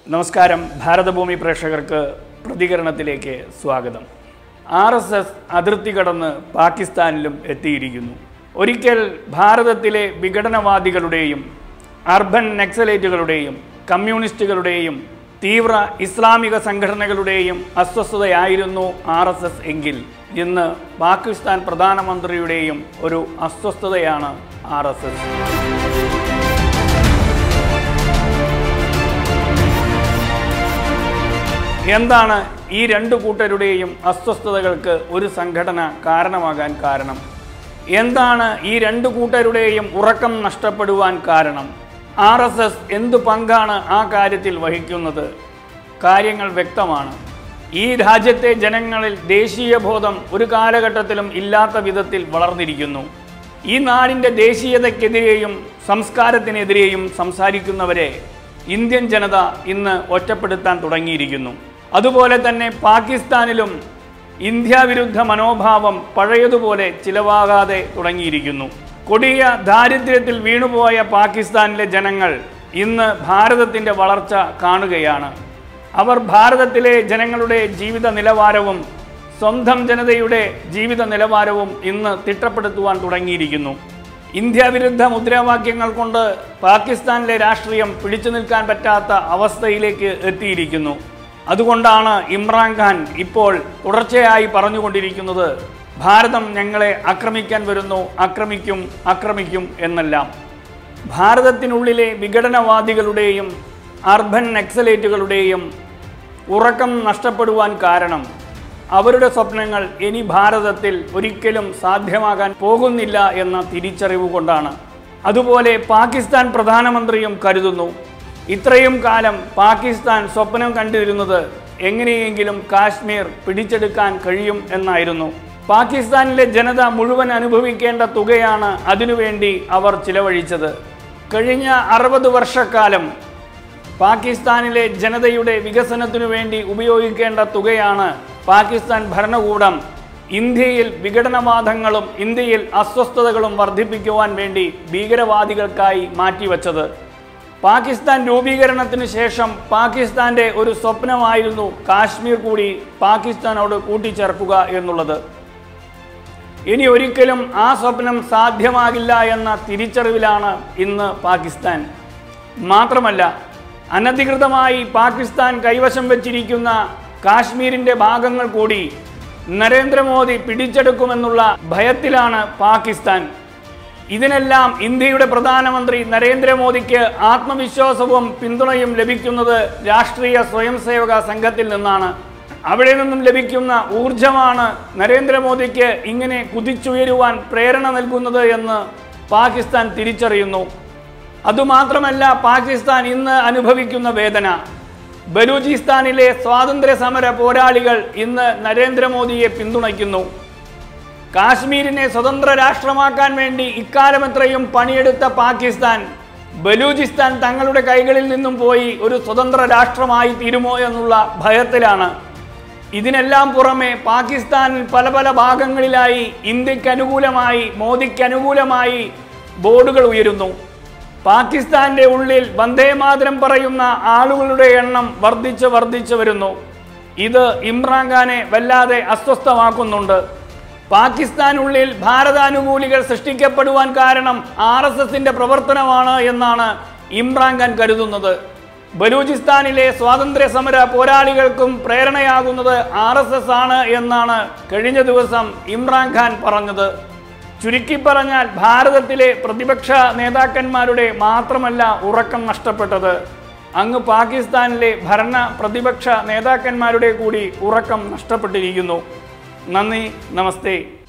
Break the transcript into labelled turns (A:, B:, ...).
A: നമസ്കാരം ഭാരതഭൂമി പ്രേക്ഷകർക്ക് പ്രതികരണത്തിലേക്ക് സ്വാഗതം ആർ എസ് എസ് അതിർത്തി കടന്ന് പാകിസ്ഥാനിലും എത്തിയിരിക്കുന്നു ഒരിക്കൽ ഭാരതത്തിലെ വിഘടനവാദികളുടെയും അർബൻ നക്സലേറ്റുകളുടെയും കമ്മ്യൂണിസ്റ്റുകളുടെയും തീവ്ര ഇസ്ലാമിക സംഘടനകളുടെയും അസ്വസ്ഥതയായിരുന്നു ആർ എസ് എസ് എങ്കിൽ ഇന്ന് പാകിസ്ഥാൻ പ്രധാനമന്ത്രിയുടെയും ഒരു അസ്വസ്ഥതയാണ് ആർ എസ് എസ് എന്താണ് ഈ രണ്ടു കൂട്ടരുടെയും അസ്വസ്ഥതകൾക്ക് ഒരു സംഘടന കാരണമാകാൻ കാരണം എന്താണ് ഈ രണ്ടു കൂട്ടരുടെയും ഉറക്കം നഷ്ടപ്പെടുവാൻ കാരണം ആർ എസ് എസ് എന്തു പങ്കാണ് ആ കാര്യത്തിൽ വഹിക്കുന്നത് കാര്യങ്ങൾ വ്യക്തമാണ് ഈ രാജ്യത്തെ ജനങ്ങളിൽ ദേശീയ ബോധം ഒരു കാലഘട്ടത്തിലും ഇല്ലാത്ത വിധത്തിൽ വളർന്നിരിക്കുന്നു ഈ നാടിൻ്റെ ദേശീയതയ്ക്കെതിരെയും സംസ്കാരത്തിനെതിരെയും സംസാരിക്കുന്നവരെ ഇന്ത്യൻ ജനത ഇന്ന് ഒറ്റപ്പെടുത്താൻ തുടങ്ങിയിരിക്കുന്നു അതുപോലെ തന്നെ പാകിസ്ഥാനിലും ഇന്ത്യ വിരുദ്ധ മനോഭാവം പഴയതുപോലെ ചിലവാകാതെ തുടങ്ങിയിരിക്കുന്നു കൊടിയ ദാരിദ്ര്യത്തിൽ വീണുപോയ പാകിസ്ഥാനിലെ ജനങ്ങൾ ഇന്ന് ഭാരതത്തിൻ്റെ വളർച്ച കാണുകയാണ് അവർ ഭാരതത്തിലെ ജനങ്ങളുടെ ജീവിത നിലവാരവും സ്വന്തം ജനതയുടെ ജീവിത നിലവാരവും ഇന്ന് തിട്ടപ്പെടുത്തുവാൻ തുടങ്ങിയിരിക്കുന്നു ഇന്ത്യ വിരുദ്ധ മുദ്രാവാക്യങ്ങൾ കൊണ്ട് പാകിസ്ഥാനിലെ രാഷ്ട്രീയം പിടിച്ചു നിൽക്കാൻ പറ്റാത്ത അവസ്ഥയിലേക്ക് എത്തിയിരിക്കുന്നു അതുകൊണ്ടാണ് ഇമ്രാൻഖാൻ ഇപ്പോൾ തുടർച്ചയായി പറഞ്ഞുകൊണ്ടിരിക്കുന്നത് ഭാരതം ഞങ്ങളെ ആക്രമിക്കാൻ വരുന്നു ആക്രമിക്കും ആക്രമിക്കും എന്നെല്ലാം ഭാരതത്തിനുള്ളിലെ വിഘടനവാദികളുടെയും അർബൻ നക്സലേറ്റുകളുടെയും ഉറക്കം നഷ്ടപ്പെടുവാൻ കാരണം അവരുടെ സ്വപ്നങ്ങൾ ഇനി ഭാരതത്തിൽ ഒരിക്കലും സാധ്യമാകാൻ പോകുന്നില്ല എന്ന തിരിച്ചറിവ് കൊണ്ടാണ് അതുപോലെ പാകിസ്ഥാൻ പ്രധാനമന്ത്രിയും കരുതുന്നു ഇത്രയും കാലം പാകിസ്ഥാൻ സ്വപ്നം കണ്ടിരുന്നത് എങ്ങനെയെങ്കിലും കാശ്മീർ പിടിച്ചെടുക്കാൻ കഴിയും എന്നായിരുന്നു പാകിസ്ഥാനിലെ ജനത മുഴുവൻ അനുഭവിക്കേണ്ട തുകയാണ് അതിനുവേണ്ടി അവർ ചിലവഴിച്ചത് കഴിഞ്ഞ അറുപത് വർഷക്കാലം പാകിസ്ഥാനിലെ ജനതയുടെ വികസനത്തിനു വേണ്ടി ഉപയോഗിക്കേണ്ട തുകയാണ് പാകിസ്ഥാൻ ഭരണകൂടം ഇന്ത്യയിൽ വിഘടനവാദങ്ങളും ഇന്ത്യയിൽ അസ്വസ്ഥതകളും വർദ്ധിപ്പിക്കുവാൻ വേണ്ടി ഭീകരവാദികൾക്കായി മാറ്റിവെച്ചത് പാകിസ്ഥാൻ രൂപീകരണത്തിന് ശേഷം പാകിസ്ഥാന്റെ ഒരു സ്വപ്നമായിരുന്നു കാശ്മീർ കൂടി പാകിസ്ഥാനോട് കൂട്ടിച്ചേർക്കുക എന്നുള്ളത് ഇനി ഒരിക്കലും ആ സ്വപ്നം സാധ്യമാകില്ല എന്ന തിരിച്ചറിവിലാണ് ഇന്ന് പാകിസ്ഥാൻ മാത്രമല്ല അനധികൃതമായി പാകിസ്ഥാൻ കൈവശം വച്ചിരിക്കുന്ന കാശ്മീരിൻ്റെ ഭാഗങ്ങൾ കൂടി നരേന്ദ്രമോദി പിടിച്ചെടുക്കുമെന്നുള്ള ഭയത്തിലാണ് പാകിസ്ഥാൻ ഇതിനെല്ലാം ഇന്ത്യയുടെ പ്രധാനമന്ത്രി നരേന്ദ്രമോദിക്ക് ആത്മവിശ്വാസവും പിന്തുണയും ലഭിക്കുന്നത് രാഷ്ട്രീയ സ്വയംസേവക സംഘത്തിൽ നിന്നാണ് അവിടെ നിന്നും ലഭിക്കുന്ന ഊർജമാണ് നരേന്ദ്രമോദിക്ക് ഇങ്ങനെ കുതിച്ചുയരുവാൻ പ്രേരണ നൽകുന്നത് എന്ന് പാകിസ്ഥാൻ തിരിച്ചറിയുന്നു അതുമാത്രമല്ല പാകിസ്ഥാൻ ഇന്ന് അനുഭവിക്കുന്ന വേദന ബലൂചിസ്ഥാനിലെ സ്വാതന്ത്ര്യ സമര പോരാളികൾ ഇന്ന് നരേന്ദ്രമോദിയെ പിന്തുണയ്ക്കുന്നു കാശ്മീരിനെ സ്വതന്ത്ര രാഷ്ട്രമാക്കാൻ വേണ്ടി ഇക്കാലമത്രയും പണിയെടുത്ത പാകിസ്ഥാൻ ബലൂചിസ്ഥാൻ തങ്ങളുടെ കൈകളിൽ നിന്നും പോയി ഒരു സ്വതന്ത്ര രാഷ്ട്രമായി തീരുമോ എന്നുള്ള ഭയത്തിലാണ് ഇതിനെല്ലാം പുറമെ പാകിസ്ഥാനിൽ പല പല ഭാഗങ്ങളിലായി ഇന്ത്യക്ക് അനുകൂലമായി മോദിക്ക് അനുകൂലമായി ബോർഡുകൾ ഉയരുന്നു പാകിസ്ഥാന്റെ ഉള്ളിൽ വന്ദേമാതരം പറയുന്ന ആളുകളുടെ എണ്ണം വർദ്ധിച്ച് വർദ്ധിച്ചു വരുന്നു ഇത് ഇമ്രാൻഖാനെ വല്ലാതെ അസ്വസ്ഥമാക്കുന്നുണ്ട് പാകിസ്ഥാനുള്ളിൽ ഭാരതാനുകൂലികൾ സൃഷ്ടിക്കപ്പെടുവാൻ കാരണം ആർ എസ് എസിന്റെ പ്രവർത്തനമാണ് എന്നാണ് ഇമ്രാൻഖാൻ കരുതുന്നത് ബലൂചിസ്ഥാനിലെ സ്വാതന്ത്ര്യ സമര പോരാളികൾക്കും പ്രേരണയാകുന്നത് ആർ എസ് എസ് ആണ് എന്നാണ് കഴിഞ്ഞ ദിവസം ഇമ്രാൻഖാൻ പറഞ്ഞത് ചുരുക്കി പറഞ്ഞാൽ ഭാരതത്തിലെ പ്രതിപക്ഷ നേതാക്കന്മാരുടെ മാത്രമല്ല ഉറക്കം നഷ്ടപ്പെട്ടത് അങ്ങ് പാകിസ്ഥാനിലെ ഭരണ പ്രതിപക്ഷ നേതാക്കന്മാരുടെ കൂടി ഉറക്കം നഷ്ടപ്പെട്ടിരിക്കുന്നു നന്ദി നമസ്തേ